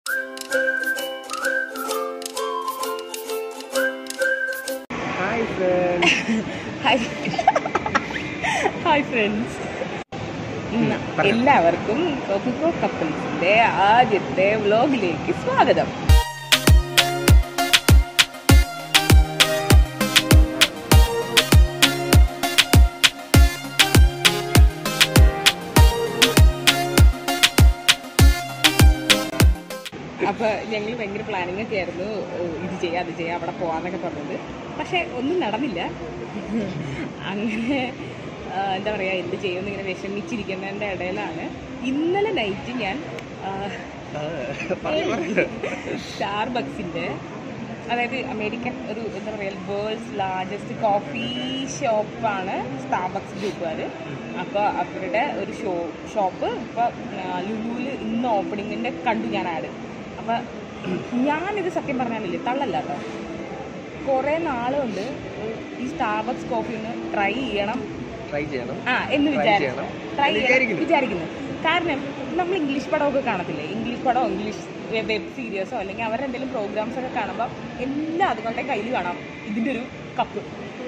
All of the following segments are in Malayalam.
Hi friends hi hi friends പറഞ്ഞോ. എല്ലാവർക്കും കൊക്കോ കപ്പിൾസിന്റെ ആദ്യത്തെ വ്ലോഗിലേക്ക് സ്വാഗതം അപ്പൊ ഞങ്ങൾ ഭയങ്കര പ്ലാനിങ് ഒക്കെ ആയിരുന്നു ഏഹ് ഇത് ചെയ്യാം അത് ചെയ്യാം അവിടെ പോവാന്നൊക്കെ പറഞ്ഞത് പക്ഷെ ഒന്നും നടന്നില്ല അങ്ങനെ ആഹ് എന്താ പറയാ എന്ത് ചെയ്യുമെന്ന് ഇങ്ങനെ വിഷമിച്ചിരിക്കുന്നതിന്റെ ഇടയിലാണ് ഇന്നലെ നൈറ്റ് ഞാൻ സ്റ്റാർബക്സിന്റെ അതായത് അമേരിക്കൻ ഒരു എന്താ പറയുക വേൾഡ്സ് ലാർജസ്റ്റ് കോഫി ഷോപ്പാണ് സ്റ്റാർബക്സ് ഗ്രൂപ്പുകാർ അപ്പോൾ അവരുടെ ഒരു ഷോ ഷോപ്പ് ഇപ്പോൾ ലുലുവിൽ ഇന്ന് ഓപ്പണിങ്ങിൻ്റെ കണ്ടു ഞാൻ ആഡ് അപ്പം ഞാനിത് സത്യം പറഞ്ഞാലില്ലേ തള്ളല്ല കേട്ടോ കുറേ നാളുകൊണ്ട് ഈ സ്റ്റാർബക്സ് കോഫി ഒന്ന് ട്രൈ ചെയ്യണം ട്രൈ ചെയ്യണം ആ എന്ന് Try വിചാരിച്ചു ചെയ്യണം. ട്രൈ എന്ന് ചെയ്യണം വിചാരിക്കുന്നു. വിചാരിക്കുന്നു കാരണം നമ്മൾ ഇംഗ്ലീഷ് പടമൊക്കെ കാണത്തില്ലേ ഇംഗ്ലീഷ് പടമോ ഇംഗ്ലീഷ് വെബ് സീരീസോ അല്ലെങ്കിൽ അവരുടെ എന്തെങ്കിലും പ്രോഗ്രാംസ് ഒക്കെ കാണുമ്പോൾ എല്ലാ അതുങ്ങളുടെ കയ്യിൽ കാണാം ഇതിൻ്റെ ഒരു കപ്പ്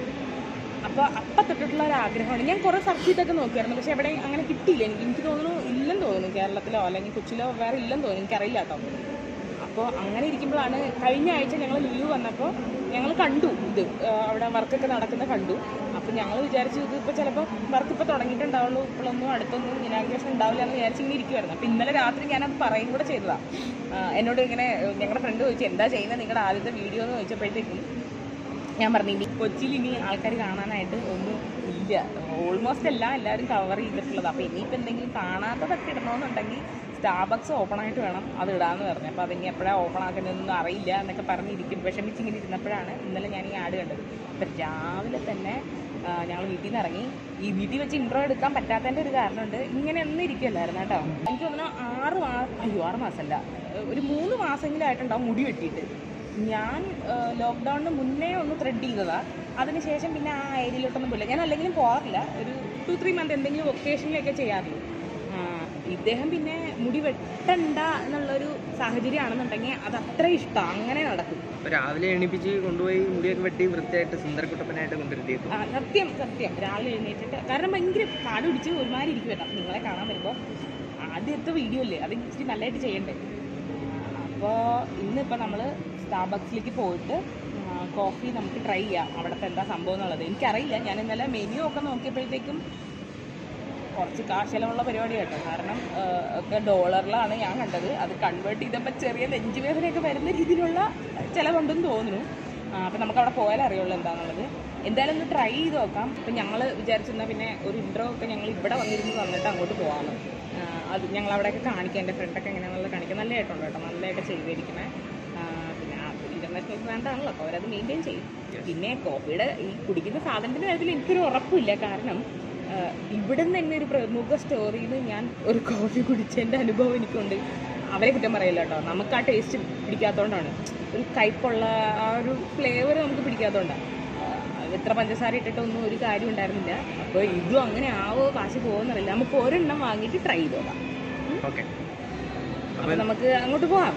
അപ്പോൾ അപ്പം തൊട്ടിട്ടുള്ള ഒരു ആഗ്രഹമാണ് ഞാൻ കുറേ സെർച്ച് ചെയ്തൊക്കെ നോക്കിയായിരുന്നു പക്ഷെ എവിടെ അങ്ങനെ കിട്ടിയില്ല എനിക്ക് എനിക്ക് തോന്നുന്നു ഇല്ലെന്ന് തോന്നുന്നു കേരളത്തിലോ അല്ലെങ്കിൽ കൊച്ചിയിലോ വേറെ ഇല്ലെന്ന് തോന്നുന്നു എനിക്കറിയില്ല കേട്ടോ അപ്പോൾ അങ്ങനെ ഇരിക്കുമ്പോഴാണ് കഴിഞ്ഞ ആഴ്ച ഞങ്ങൾ ലുലു വന്നപ്പോൾ ഞങ്ങൾ കണ്ടു ഇത് ആ, അവിടെ വർക്കൊക്കെ നടക്കുന്ന കണ്ടു അപ്പോൾ ഞങ്ങൾ വിചാരിച്ചു ഇത് ഇപ്പോൾ ചിലപ്പോൾ വർക്ക് ഇപ്പോൾ തുടങ്ങിയിട്ടുണ്ടാവുള്ളൂ ഇപ്പോഴൊന്നും അടുത്തൊന്നും ഇനാഗ്രേഷൻ ഉണ്ടാവില്ല എന്ന് വിചാരിച്ച് ഇങ്ങനെ ഇരിക്കുമായിരുന്നു അപ്പോൾ ഇന്നലെ രാത്രി ഞാനത് പറയും കൂടെ ചെയ്തതാണ് എന്നോട് ഇങ്ങനെ ഞങ്ങളുടെ ഫ്രണ്ട് ചോദിച്ചു എന്താ ചെയ്യുന്നത് നിങ്ങളുടെ ആദ്യത്തെ വീഡിയോ എന്ന് ചോദിച്ചപ്പോഴത്തേക്കും ഞാൻ പറഞ്ഞു ഇനി കൊച്ചിയിൽ ഇനി ആൾക്കാർ കാണാനായിട്ട് ഒന്നും ഇല്ല ഓൾമോസ്റ്റ് എല്ലാം എല്ലാവരും കവർ ചെയ്തിട്ടുള്ളത് അപ്പോൾ ഇനിയിപ്പോൾ എന്തെങ്കിലും കാണാത്തതൊക്കെ ഇടണമെന്നുണ്ടെങ്കിൽ സ്റ്റാർബക്സ് ഓപ്പൺ ആയിട്ട് വേണം അത് ഇടാന്ന് പറഞ്ഞു അപ്പോൾ അതിനി എപ്പോഴാണ് ഓപ്പൺ ആക്കുന്നതെന്നൊന്നും അറിയില്ല എന്നൊക്കെ പറഞ്ഞിരിക്കും വിഷമിച്ചിങ്ങനെ ഇരുന്നപ്പോഴാണ് ഇന്നലെ ഞാൻ ഈ ആഡ് കണ്ടത് അപ്പം രാവിലെ തന്നെ ഞങ്ങൾ വീട്ടിൽ നിന്ന് ഇറങ്ങി ഈ വീട്ടിൽ വെച്ച് ഇൻട്രോ എടുക്കാൻ പറ്റാത്തതിൻ്റെ ഒരു കാരണമുണ്ട് ഇങ്ങനെ ഒന്നും ഇരിക്കുമല്ലായിരുന്നു കേട്ടോ എനിക്ക് തോന്നുന്നു ആറ് മാസം അയ്യോ ആറ് മാസമല്ല ഒരു മൂന്ന് മാസമെങ്കിലും ആയിട്ടുണ്ടാവും മുടി വെട്ടിയിട്ട് ഞാൻ ലോക്ക്ഡൗണിന് മുന്നേ ഒന്ന് ത്രെഡ് ചെയ്തതാ അതിനുശേഷം പിന്നെ ആ ഏരിയയിലോട്ടൊന്നും പോയില്ല ഞാൻ അല്ലെങ്കിലും പോകാറില്ല ഒരു ടു ത്രീ മന്ത് എന്തെങ്കിലും ഒക്കേഷനിലൊക്കെ ചെയ്യാറുള്ളൂ ആ, ഇദ്ദേഹം പിന്നെ മുടി വെട്ടണ്ട എന്നുള്ളൊരു സാഹചര്യമാണെന്നുണ്ടെങ്കിൽ അത് അത്ര ഇഷ്ടം അങ്ങനെ നടക്കും അപ്പൊ രാവിലെ എണീപ്പിച്ച് കൊണ്ടുപോയി മുടിയൊക്കെ വെട്ടി വൃത്തിയായിട്ട് സുന്ദരക്കുട്ടപ്പനായിട്ട് കൊണ്ടുവരുത്തിയേക്കും ആ, സത്യം സത്യം രാവിലെ എഴുന്നേറ്റിട്ട് കാരണം ഭയങ്കര പാട് പിടിച്ച് ഒരുമാതിരി ഇരിക്കുമല്ലോ അപ്പം നിങ്ങളെ കാണാൻ വരുമ്പോൾ ആദ്യത്തെ വീഡിയോ അല്ലേ അത് ഇച്ചിരി നല്ലതായിട്ട് ചെയ്യണ്ടേ അപ്പോൾ ഇന്നിപ്പോൾ നമ്മൾ സ്റ്റാർബക്സിലേക്ക് പോയിട്ട് കോഫി നമുക്ക് ട്രൈ ചെയ്യാം അവിടുത്തെ എന്താ സംഭവം എന്നുള്ളത് എനിക്കറിയില്ല ഞാൻ ഇന്നലെ മെനു ഒക്കെ നോക്കിയപ്പോഴത്തേക്കും കുറച്ച് കാശലമുള്ള പരിപാടി കേട്ടോ കാരണം ആ, ഒക്കെ ഡോളറിലാണ് ഞാൻ കണ്ടത് അത് കൺവേർട്ട് ചെയ്തപ്പോൾ ചെറിയ നെഞ്ചു വേദനയൊക്കെ വരുന്ന രീതിയിലുള്ള ചിലവുണ്ടെന്ന് തോന്നുന്നു അപ്പം നമുക്ക് അവിടെ പോയാലേ അറിയുള്ളൂ എന്താണെന്നുള്ളത് എന്തായാലും ഒന്ന് ട്രൈ ചെയ്ത് നോക്കാം ഇപ്പം ഞങ്ങൾ വിചാരിച്ചിരുന്നാൽ പിന്നെ ഒരു ഇൻട്രോ ഒക്കെ ഞങ്ങൾ ഇവിടെ വന്നിരുന്ന് വന്നിട്ട് അങ്ങോട്ട് പോകാമെന്ന് ആ, അത് ഞങ്ങൾ അവിടെയൊക്കെ കാണിക്കാം എൻ്റെ ഫ്രണ്ടൊക്കെ എങ്ങനെയാണെന്നുള്ളത് കാണിക്കാം നല്ലതായിട്ടുണ്ട് കേട്ടോ നല്ലതായിട്ട് ചെയ്തിരിക്കണേ പിന്നെ ഇന്റർനാഷണൽ ബ്രാൻഡാണല്ലോ അപ്പോൾ അവരത് മെയിൻറ്റെയിൻ ചെയ്യും പിന്നെ കോഫിയുടെ ഈ കുടിക്കുന്ന സാധനത്തിൻ്റെ കാര്യത്തിൽ എനിക്കൊരു ഉറപ്പില്ല കാരണം ആഹ് ഇവിടുന്ന് തന്നെ ഒരു പ്രമുഖ സ്റ്റോറിയിൽ നിന്ന് ഞാൻ ഒരു കോഫി കുടിച്ചതിൻ്റെ അനുഭവം എനിക്കുണ്ട് അവരെ കുറ്റം പറയില്ല കേട്ടോ നമുക്ക് ആ ടേസ്റ്റ് പിടിക്കാത്തതുകൊണ്ടാണ് ഒരു കയ്പുള്ള ആ ഒരു ഫ്ലേവർ നമുക്ക് പിടിക്കാത്തതുകൊണ്ടാണ് ആഹ് എത്ര പഞ്ചസാര ഇട്ടിട്ടൊന്നും ഒരു കാര്യം ഉണ്ടായിരുന്നില്ല അപ്പോൾ ഇതും അങ്ങനെ ആവോ കാശ് പോകുമെന്നറിയില്ല നമുക്ക് ഒരെണ്ണം വാങ്ങിയിട്ട് ട്രൈ ചെയ്ത് നോക്കാം ഓക്കെ അപ്പോൾ നമുക്ക് അങ്ങോട്ട് പോകാം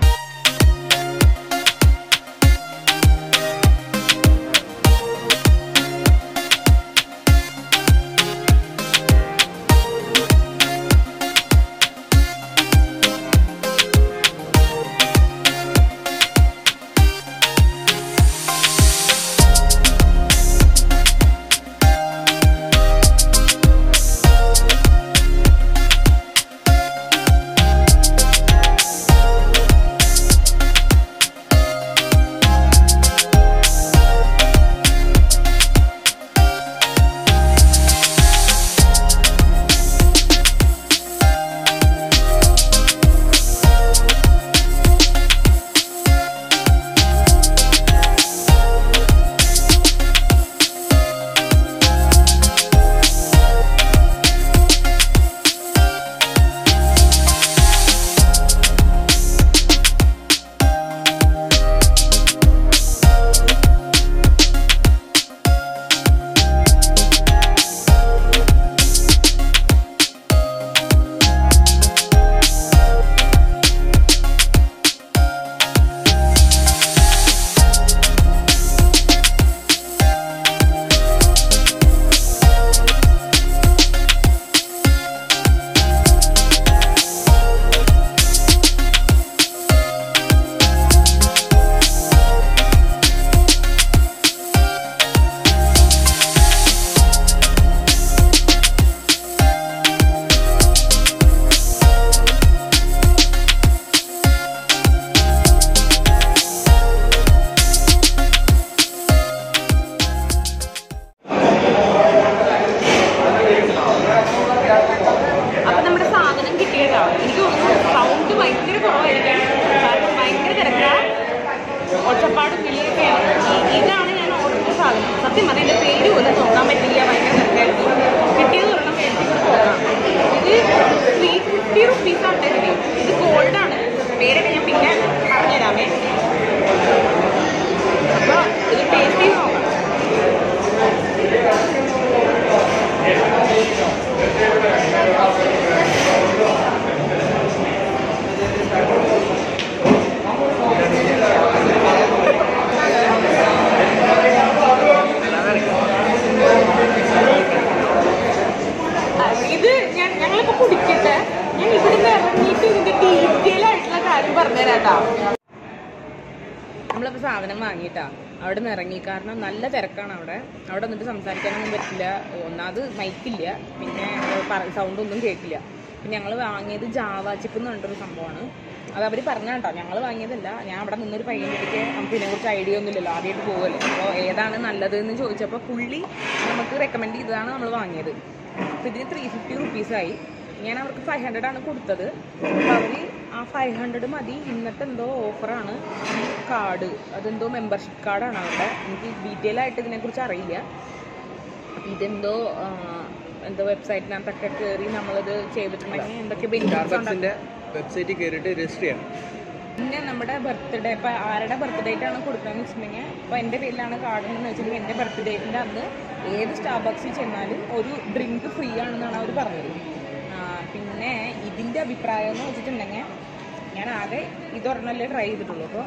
പറഞ്ഞുതരാട്ടോ നമ്മളിപ്പോൾ സാധനം വാങ്ങിയിട്ടാ അവിടെ നിന്ന് ഇറങ്ങി കാരണം നല്ല തിരക്കാണ് അവിടെ അവിടെ നിന്നിട്ട് സംസാരിക്കാനൊന്നും പറ്റില്ല ഒന്നാമത് മൈക്കില്ല പിന്നെ സൗണ്ട് ഒന്നും കേൾക്കില്ല പിന്നെ ഞങ്ങൾ വാങ്ങിയത് ജാവ ചിപ്പ് എന്ന് പറഞ്ഞിട്ടൊരു സംഭവമാണ് അത് അവർ പറഞ്ഞ കേട്ടോ ഞങ്ങൾ വാങ്ങിയതല്ല ഞാൻ അവിടെ നിന്നൊരു പയ്യൻ്റെ അടുക്ക് നമുക്ക് ഇതിനെക്കുറിച്ച് ഐഡിയ ഒന്നുമില്ലല്ലോ ആദ്യമായിട്ട് പോകുമല്ലോ അപ്പോൾ ഏതാണ് നല്ലത് എന്ന് ചോദിച്ചപ്പോൾ പുള്ളി നമുക്ക് റെക്കമെൻഡ് ചെയ്തതാണ് നമ്മൾ വാങ്ങിയത് അപ്പോൾ ഇതിന് ത്രീ ഫിഫ്റ്റി റുപ്പീസായി ഞാൻ അവർക്ക് ഫൈവ് ഹൺഡ്രഡ് ആണ് കൊടുത്തത് അപ്പോൾ അവർ ആ ഫൈവ് ഹൺഡ്രഡ് മതി ഇന്നത്തെ എന്തോ ഓഫറാണ് ഈ കാർഡ് അതെന്തോ മെമ്പർഷിപ്പ് കാർഡാണ് അവരുടെ എനിക്ക് ഡീറ്റെയിൽ ആയിട്ട് ഇതിനെക്കുറിച്ച് അറിയില്ല അപ്പോൾ ഇതെന്തോ ആ, എന്തോ വെബ്സൈറ്റിനകത്തൊക്കെ കയറി നമ്മളിത് ചെയ്തിട്ടുണ്ടെങ്കിൽ എന്തൊക്കെ ബെനിഫിറ്റ്സ് സ്റ്റാർബക്സിന്റെ വെബ്സൈറ്റിൽ കയറിയിട്ട് രജിസ്റ്റർ ചെയ്യണം പിന്നെ നമ്മുടെ ബർത്ത്ഡേ ഇപ്പം ആരുടെ ബർത്ത് ഡേറ്റ് ആണ് കൊടുക്കുന്നതെന്ന് വെച്ചിട്ടുണ്ടെങ്കിൽ ഇപ്പോൾ എൻ്റെ പേരിലാണ് കാർഡ് എന്ന് വെച്ചിട്ടുണ്ടെങ്കിൽ എൻ്റെ ബർത്ത് ഡേറ്റിൻ്റെ അന്ന് ഏത് സ്റ്റാർബക്സിൽ ചെന്നാലും ഒരു ഡ്രിങ്ക് ഫ്രീ ആണെന്നാണ് അവർ പറഞ്ഞത് ആ, പിന്നെ ഇതിൻ്റെ അഭിപ്രായം എന്ന് വെച്ചിട്ടുണ്ടെങ്കിൽ ഞാൻ ആകെ ഇതൊരെണ്ണമല്ലേ ട്രൈ ചെയ്തിട്ടുള്ളൂ അപ്പോൾ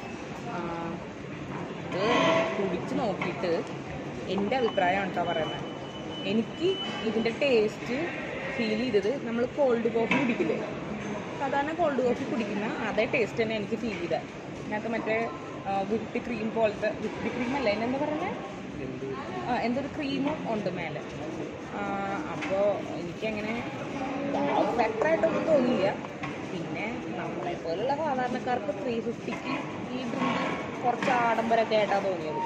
ഇത് കുടിച്ച് നോക്കിയിട്ട് എൻ്റെ അഭിപ്രായമാണ് കേട്ടോ പറയുന്നത് എനിക്ക് ഇതിൻ്റെ ടേസ്റ്റ് ഫീൽ ചെയ്തത് നമ്മൾ കോൾഡ് കോഫി കുടിക്കില്ലേ സാധാരണ കോൾഡ് കോഫി കുടിക്കുന്ന അതേ ടേസ്റ്റ് തന്നെ എനിക്ക് ഫീൽ ചെയ്തത് ഇതിനകത്ത് മറ്റേ വിപ്പിഡ് ക്രീം പോലത്തെ വിപ്പിഡ് ക്രീം അല്ല എന്നെന്താ പറയുന്നത് ആ, എന്തൊരു ക്രീമും ഉണ്ട് മേലെ അപ്പോൾ എനിക്കങ്ങനെ ഫാക്ടറായിട്ടൊന്നും തോന്നിയില്ല പിന്നെ നമ്മളെ പോലുള്ള സാധാരണക്കാർക്ക് ത്രീ ഫിഫ്റ്റിക്ക് ഈ ഡ്രിങ്ക് കുറച്ച് ആഡംബരമൊക്കെ ആയിട്ടാണ് തോന്നിയത്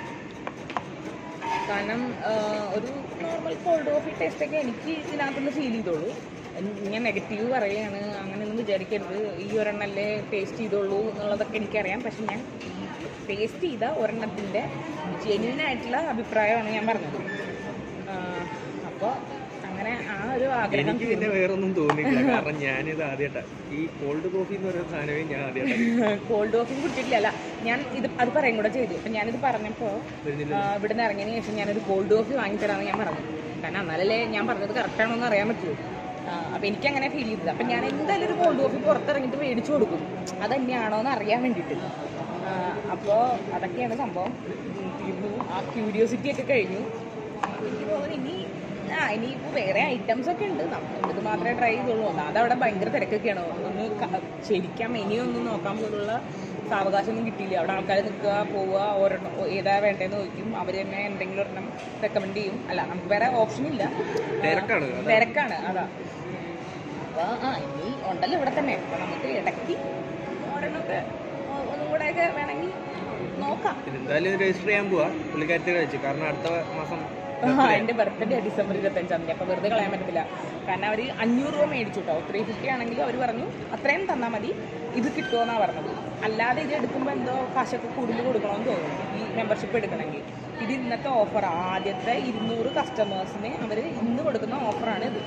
കാരണം ആ, ഒരു നോർമൽ കോൾഡ് കോഫി ടേസ്റ്റൊക്കെ എനിക്ക് ഇതിനകത്തുനിന്ന് ഫീൽ ചെയ്തോളൂ എൻ- ഞാൻ നെഗറ്റീവ് പറയുകയാണ് അങ്ങനെയൊന്നും വിചാരിക്കരുത് ഈ ഒരെണ്ണല്ലേ ടേസ്റ്റ് ചെയ്തോളൂ എന്നുള്ളതൊക്കെ എനിക്കറിയാം പക്ഷെ ഞാൻ ടേസ്റ്റ് ചെയ്ത ഒരെണ്ണത്തിൻ്റെ ജെന്യൂൻ ആയിട്ടുള്ള അഭിപ്രായമാണ് ഞാൻ പറഞ്ഞത് അപ്പോൾ അങ്ങനെ ആ ഒരു ആഗ്രഹം എനിക്ക് പിന്നെ വേറൊന്നും തോന്നിയില്ല കാരണം ഞാനിത് ആദ്യമായിട്ടാ ഈ കോൾഡ് കോഫി എന്ന് പറയുന്ന സാധനമേ ഞാൻ ആദ്യമായിട്ടാ കോൾഡ് കോഫി കുടിച്ചിട്ടില്ല അല്ല ഞാൻ ഇത് അത് പറയും കൂടെ ചെയ്തു അപ്പം ഞാനിത് പറഞ്ഞപ്പോൾ വരുന്നില്ല ഇവിടെ നിന്ന് ഇറങ്ങിയതിന് ശേഷം ഞാനൊരു കോൾഡ് കോഫി വാങ്ങിത്തരാമെന്ന് ഞാൻ പറഞ്ഞു കാരണം എന്നാലല്ലേ ഞാൻ പറഞ്ഞത് കറക്റ്റ് ആണോ എന്ന് അറിയാൻ പറ്റുള്ളൂ അപ്പം എനിക്ക് അങ്ങനെ ഫീൽ ചെയ്തത് അപ്പം ഞാൻ എന്തായാലും ഒരു കോൾഡ് കോഫി പുറത്തിറങ്ങിയിട്ട് മേടിച്ചു കൊടുക്കും അത് തന്നെയാണോ എന്ന് അറിയാൻ വേണ്ടിയിട്ട് അപ്പോൾ അതൊക്കെയാണ് സംഭവം ഉം, തീർന്നു ആ ക്യൂരിയോസിറ്റി ഒക്കെ കഴിഞ്ഞു എനിക്ക് തോന്നുന്നു ഇനി ആ ഇനിയിപ്പോൾ വേറെ ഐറ്റംസ് ഒക്കെ ഉണ്ട് നമ്മൾ ഇത് മാത്രമേ ട്രൈ ചെയ്തുള്ളൂ അതവിടെ ഭയങ്കര തിരക്കൊക്കെയാണ് ഒന്ന് ക- ശരിക്കും മെനിയൊന്നും നോക്കാൻ പോലുള്ള സാവകാശമൊന്നും കിട്ടിയില്ല അവിടെ ആൾക്കാർ നിൽക്കുക പോവുക ഒരെണ്ണം ഏതാ വേണ്ടതെന്ന് ചോദിക്കും അവർ തന്നെ എന്തെങ്കിലും ഒരെണ്ണം റെക്കമെൻഡ് ചെയ്യും അല്ല നമുക്ക് വേറെ ഓപ്ഷൻ ഇല്ല തിരക്കാണ് അതാ. തിരക്കാണ് അതാ അപ്പോൾ ആ ഇനി ഉണ്ടല്ലോ ഇവിടെ തന്നെ അപ്പോൾ നമുക്ക് ഇടയ്ക്ക് ഒരെണ്ണമൊക്കെ ഒ- ഒന്നും കൂടെയൊക്കെ വേണമെങ്കിൽ നോക്കാം എന്തായാലും രജിസ്റ്റർ ചെയ്യാൻ പോവാ പുള്ളിക്കാരത്തെ കഴിച്ചു കാരണം അടുത്ത മാസം ആ, എന്റെ ബർത്ത്ഡേ ഡിസംബർ ഇരുപത്തഞ്ചാം തീയതി അപ്പൊ വെറുതെ കളയാൻ പറ്റത്തില്ല കാരണം അവർ അഞ്ഞൂറ് രൂപ മേടിച്ചു കേട്ടോ ത്രീ ഫിഫ്റ്റി ആണെങ്കിലും അവർ പറഞ്ഞു അത്രയും തന്നാൽ മതി ഇത് കിട്ടുമെന്നാ പറഞ്ഞത് അല്ലാതെ ഇത് എടുക്കുമ്പോൾ എന്തോ കാശൊക്കെ കൂടുതൽ കൊടുക്കണമെന്ന് തോന്നുന്നു ഈ മെമ്പർഷിപ്പ് എടുക്കണമെങ്കിൽ ഇത് ഇന്നത്തെ ഓഫർ ആദ്യത്തെ ഇരുന്നൂറ് കസ്റ്റമേഴ്സിന് അവർ ഇന്ന് കൊടുക്കുന്ന ഓഫറാണ് ഇത്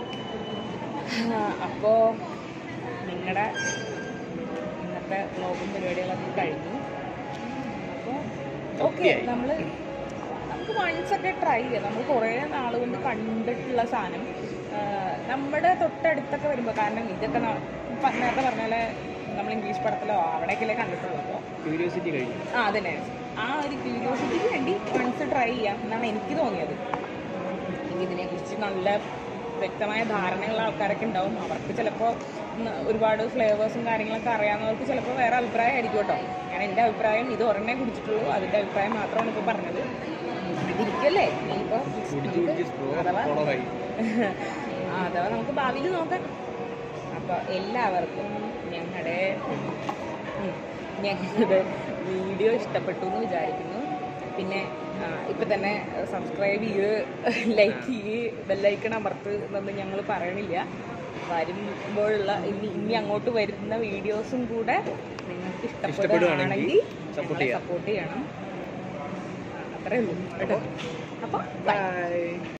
അപ്പോൾ നിങ്ങളുടെ ഇന്നത്തെ വ്ലോഗും പരിപാടികളൊക്കെ കഴിഞ്ഞു അപ്പോൾ ഓക്കെ നമ്മൾ നമുക്ക് വൺസ് ഒക്കെ ട്രൈ ചെയ്യാം നമ്മൾ കുറേ നാൾ കൊണ്ട് കണ്ടിട്ടുള്ള സാധനം ആ, നമ്മുടെ തൊട്ടടുത്തൊക്കെ വരുമ്പോൾ കാരണം ഇതൊക്കെ ന- പ- നേരത്തെ പറഞ്ഞ പോലെ നമ്മൾ ഇംഗ്ലീഷ് പടത്തിലോ അവിടെയൊക്കെയല്ലേ കണ്ടിട്ടുള്ളൂ അപ്പോൾ ക്യൂരിയോസിറ്റി കഴിഞ്ഞു ആ അതന്നെ ആ ഒരു ക്യൂരിയോസിറ്റിക്ക് വേണ്ടി വൺസ് ട്രൈ ചെയ്യാം എന്നാണ് എനിക്ക് തോന്നിയത് ഇനി ഇതിനെക്കുറിച്ച് നല്ല വ്യക്തമായ ധാരണയുള്ള ആൾക്കാരൊക്കെ ഉണ്ടാവും അവർക്ക് ചിലപ്പോൾ ഒരുപാട് ഫ്ലേവേഴ്സും കാര്യങ്ങളൊക്കെ അറിയാവുന്നവർക്ക് ചിലപ്പോൾ വേറെ അഭിപ്രായം ആയിരിക്കും കേട്ടോ ഞാൻ എൻ്റെ അഭിപ്രായം ഇത് ഒരെണ്ണേ കുടിച്ചിട്ടുള്ളൂ അതിൻ്റെ അഭിപ്രായം മാത്രമാണ് ഇപ്പോൾ പറഞ്ഞത് ഇതിരിക്കല്ലേ ഇനിയിപ്പോൾ കുടിച്ച് കുടിച്ച് സ്ട്രോ അഥവാ കുളമായി ആ, അഥവാ നമുക്ക് ഭാവിയിൽ നോക്കാം അപ്പോൾ എല്ലാവർക്കും ഞങ്ങളുടെ ഞങ്ങളുടെ വീഡിയോ ഇഷ്ടപ്പെട്ടു എന്ന് വിചാരിക്കുന്നു പിന്നെ ആ, ഇപ്പം തന്നെ സബ്സ്ക്രൈബ് ചെയ്ത് ലൈക്ക് ചെയ്ത് ബെല്ലൈക്കൺ അമർത്ത് എന്നൊന്നും ഞങ്ങൾ പറയണില്ല വരുമ്പോഴുള്ള ഇനി ഇനി അങ്ങോട്ട് വരുന്ന വീഡിയോസും കൂടെ നിങ്ങൾക്ക് ഇഷ്ടപ്പെടുവാണെങ്കിൽ ഇഷ്ടപ്പെടുകയാണെങ്കിൽ support ചെയ്യാം. സപ്പോർട്ട് ചെയ്യണം അത്രേ ഉള്ളൂ കേട്ടോ അപ്പോൾ ബൈ ബൈ